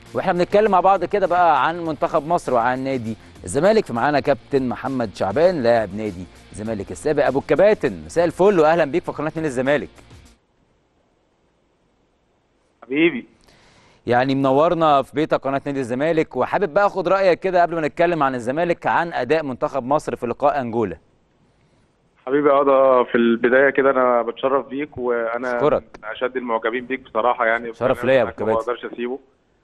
واحنا بنتكلم مع بعض كده بقى عن منتخب مصر وعن نادي الزمالك فمعانا كابتن محمد شعبان لاعب نادي الزمالك السابق ابو الكباتن مساء الفل واهلا بيك في قناه نادي الزمالك حبيبي يعني منورنا في بيتك قناه نادي الزمالك وحابب بقى اخد رايك كده قبل ما نتكلم عن الزمالك عن اداء منتخب مصر في لقاء انجولا حبيبي اه ده في البدايه كده انا بتشرف بيك وانا أشكرك. من اشد المعجبين بيك بصراحه يعني شرف ليا يا أبو ما كباتن. اقدرش اسيبه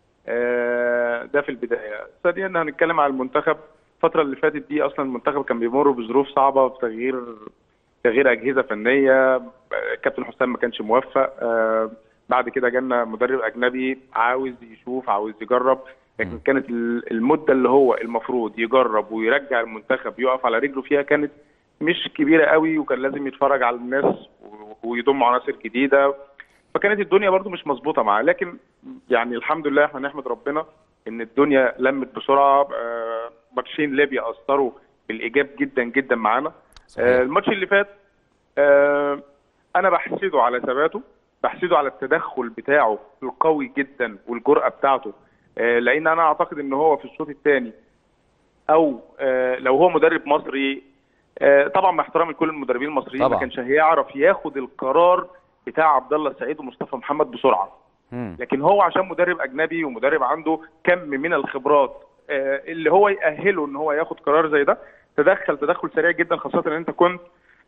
آه، ده في البدايه ثانيا هنتكلم على المنتخب الفتره اللي فاتت دي اصلا المنتخب كان بيمر بظروف صعبه في تغيير تغيير اجهزه فنيه كابتن حسام ما كانش موفق آه، بعد كده جالنا مدرب اجنبي عاوز يشوف عاوز يجرب لكن كانت ال- المده اللي هو المفروض يجرب ويرجع المنتخب يقف على رجله فيها كانت مش كبيره قوي وكان لازم يتفرج على الناس و- ويضم عناصر جديده فكانت الدنيا برضو مش مظبوطه معاه لكن يعني الحمد لله احنا نحمد ربنا ان الدنيا لمت بسرعه آه، ماتشين ليبيا اثروا بالايجاب جدا جدا معانا صحيح. آه، الماتش اللي فات آه، انا بحسده على ثباته بحسده على التدخل بتاعه القوي جدا والجرأه بتاعته آه، لان انا اعتقد ان هو في الشوط الثاني او آه، لو هو مدرب مصري آه، طبعا مع احترامي لكل المدربين المصريين طبعا. ما كانش هيعرف ياخد القرار بتاع عبد الله السعيد ومصطفى محمد بسرعه مم. لكن هو عشان مدرب اجنبي ومدرب عنده كم من الخبرات آه، اللي هو يأهله ان هو ياخد قرار زي ده تدخل تدخل سريع جدا خاصه ان انت كنت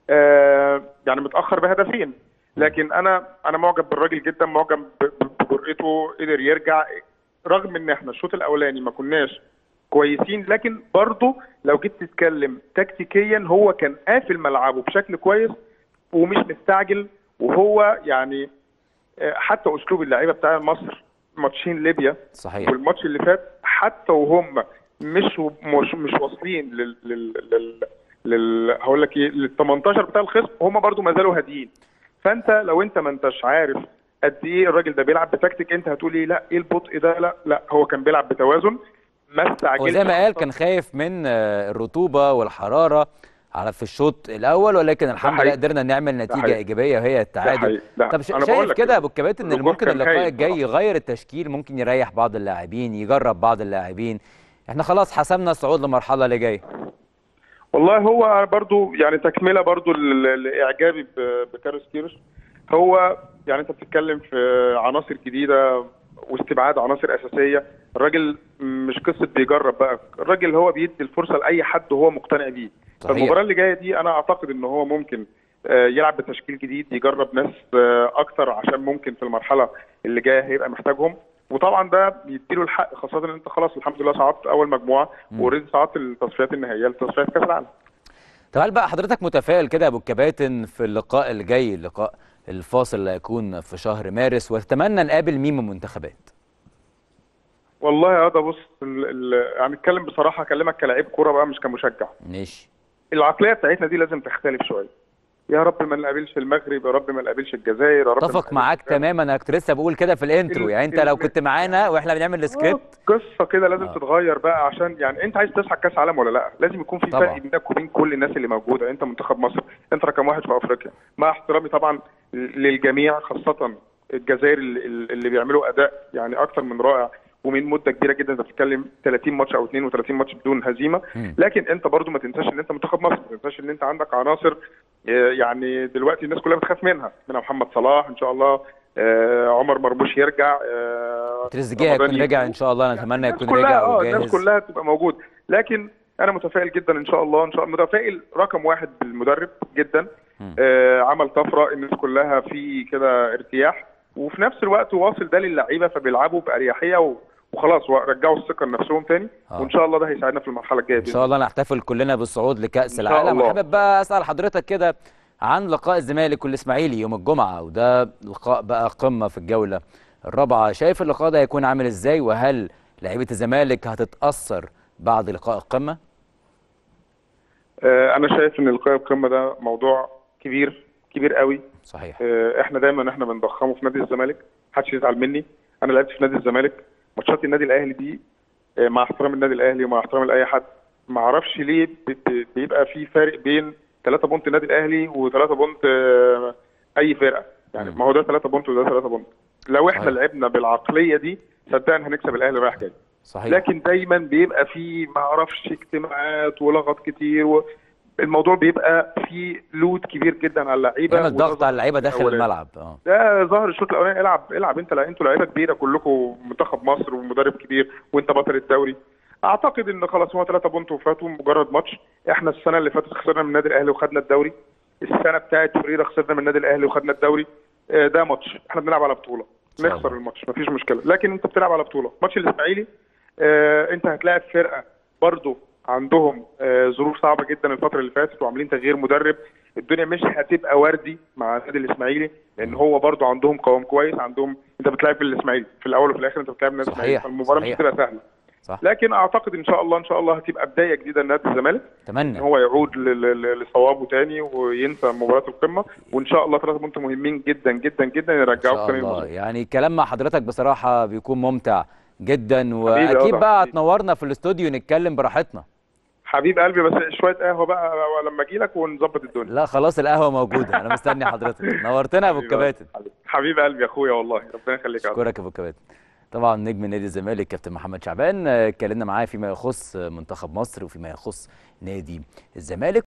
آه، يعني متاخر بهدفين لكن انا انا معجب بالراجل جدا معجب ب- ب- بجرأته قدر يرجع رغم ان احنا الشوط الاولاني ما كناش كويسين لكن برضه لو جيت تتكلم تكتيكيا هو كان قافل ملعبه بشكل كويس ومش مستعجل وهو يعني آه، حتى اسلوب اللعيبه بتاع مصر ماتشين ليبيا صحيح والماتش اللي فات حتى وهم مش مش مش واصلين لل لل لل, لل هقول لك ايه لل 18 بتاع الخصم هم برضو ما زالوا هاديين فانت لو انت ما انتش عارف قد ايه الراجل ده بيلعب بتكتيك انت هتقول ايه لا ايه البطء ده لا لا هو كان بيلعب بتوازن ما استعجلش وزي ما قال كان خايف من آه، الرطوبه والحراره على في الشوط الاول ولكن الحمد لله حقيقي. قدرنا نعمل نتيجه حقيقي. ايجابيه وهي التعادل حقيقي. ده طب ش- أنا بقول شايف لك كده يا ابو الكباتن ان الجمهور ممكن كان اللقاء خايف الجاي بصراحة. يغير التشكيل ممكن يريح بعض اللاعبين يجرب بعض اللاعبين احنا خلاص حسمنا الصعود للمرحله اللي جايه والله هو برضو يعني تكمله برضو ل- لاعجابي ب- بكارلوس كيروش هو يعني انت بتتكلم في عناصر جديده واستبعاد عناصر اساسيه الراجل مش قصه بيجرب بقى الراجل هو بيدي الفرصه لاي حد وهو مقتنع بيه صحيح. فالمباراه اللي جايه دي انا اعتقد ان هو ممكن آه، يلعب بتشكيل جديد يجرب ناس آه، اكتر عشان ممكن في المرحله اللي جايه هيبقى محتاجهم وطبعا ده بيديله الحق خاصه ان انت خلاص الحمد لله صعدت اول مجموعه واوريدي صعدت التصفيات النهائيه لتصفيات كاس العالم طب هل بقى حضرتك متفائل كده يا ابو الكباتن في اللقاء اللي جاي اللقاء الفاصل اللي هيكون في شهر مارس وتتمنى نقابل مين من المنتخبات والله يا ده بص ال- ال- يعني اتكلم بصراحه اكلمك كلاعب كوره بقى مش كمشجع ماشي العقليه بتاعتنا دي لازم تختلف شويه يا رب ما نقابلش المغرب يا رب ما نقابلش الجزائر يا رب ما اتفق نقابلش معاك غانا. تماما انا كنت لسه بقول كده في الانترو ال- يعني انت لو ال- كنت معانا واحنا بنعمل السكريبت آه، قصه كده لازم آه. تتغير بقى عشان يعني انت عايز تصعد كاس عالم ولا لا لازم يكون في طبعا. فرق بينك وبين كل الناس اللي موجوده انت منتخب مصر انت رقم واحد في افريقيا مع احترامي طبعا للجميع خاصه الجزائر اللي, اللي بيعملوا اداء يعني اكتر من رائع ومن مده كبيره جدا انت بتتكلم 30 ماتش او 32 ماتش بدون هزيمه مم. لكن انت برضو ما تنساش ان انت منتخب مصر ما تنساش ان انت عندك عناصر آه، يعني دلوقتي الناس كلها بتخاف منها منها محمد صلاح ان شاء الله آه، عمر مرموش يرجع آه، تريزيجيه رمضان هيكون رجع يفوق. ان شاء الله نتمنى الناس يكون كلها رجع اه الناس وجاهز كلها تبقى موجود لكن انا متفائل جدا ان شاء الله ان شاء الله متفائل رقم واحد بالمدرب جدا مم. آه عمل طفره الناس كلها في كده ارتياح وفي نفس الوقت واصل ده للعيبه فبيلعبوا باريحيه و- وخلاص رجعوا الثقه لنفسهم تاني آه. وان شاء الله ده هيساعدنا في المرحله الجايه ان شاء الله نحتفل كلنا بالصعود لكاس إن شاء العالم الله. وحابب بقى اسال حضرتك كده عن لقاء الزمالك والاسماعيلي يوم الجمعه وده لقاء بقى قمه في الجوله الرابعه شايف اللقاء ده هيكون عامل ازاي وهل لعيبه الزمالك هتتاثر بعد لقاء القمه آه انا شايف ان لقاء القمه ده موضوع كبير كبير قوي صحيح آه، احنا دايما احنا بنضخمه في نادي الزمالك محدش يزعل مني انا لعبت في نادي الزمالك ماتشات النادي الاهلي دي آه، مع احترام النادي الاهلي ومع احترام لاي حد ما اعرفش ليه ب- ب- بيبقى في فارق بين 3 بونت النادي الاهلي و3 بونت آه، اي فرقه يعني مم. ما هو ده 3 بونت وده 3 بونت لو احنا صحيح. لعبنا بالعقليه دي صدقني هنكسب الاهلي رايح جاي صحيح لكن دايما بيبقى في ما اعرفش اجتماعات ولغط كتير و... الموضوع بيبقى فيه لود كبير جدا على اللعيبه يعمل وده ضغط على اللعيبه داخل الأولاني. الملعب اه ده ظهر الشوط الاولاني العب العب انت لا انتوا لعيبه كبيره كلكم منتخب مصر ومدرب كبير وانت بطل الدوري اعتقد ان خلاص هو 3 بونت وفاتوا مجرد ماتش احنا السنه اللي فاتت خسرنا من النادي الاهلي وخدنا الدوري السنه بتاعت فريده خسرنا من النادي الاهلي وخدنا الدوري آه، ده ماتش احنا بنلعب على بطوله شاء نخسر الله. الماتش مفيش مشكله لكن انت بتلعب على بطوله ماتش الاسماعيلي آه، انت هتلاعب فرقه برضو عندهم آه، ظروف صعبه جدا الفتره اللي فاتت وعاملين تغيير مدرب الدنيا مش هتبقى وردي مع النادي الاسماعيلي لان هو برضو عندهم قوام كويس عندهم انت بتلعب في الاسماعيلي في الاول وفي الاخر انت بتلعب النادي صحيح، الاسماعيلي فالمباراه مش صحيح. هتبقى سهله صح لكن اعتقد ان شاء الله ان شاء الله هتبقى بدايه جديده لنادي الزمالك ان اتمنى هو يعود ل- ل- لصوابه تاني وينسى مباراه القمه وان شاء الله ثلاثه بونت مهمين جدا جدا جدا ان يرجعوك شاء تاني الله الموضوع. يعني الكلام مع حضرتك بصراحه بيكون ممتع جدا حبيبي، واكيد آه، بقى حبيبي. هتنورنا في الاستوديو نتكلم براحتنا حبيب قلبي بس شويه قهوه بقى لما اجي لك ونظبط الدنيا لا خلاص القهوه موجوده انا مستني حضرتك نورتنا يا ابو حبيبي، الكباتن حبيبي. حبيب قلبي يا اخويا والله ربنا يخليك يا عبد. اشكرك يا ابو الكباتن طبعا نجم نادي الزمالك كابتن محمد شعبان آه، اتكلمنا معاه فيما يخص منتخب مصر وفيما يخص نادي الزمالك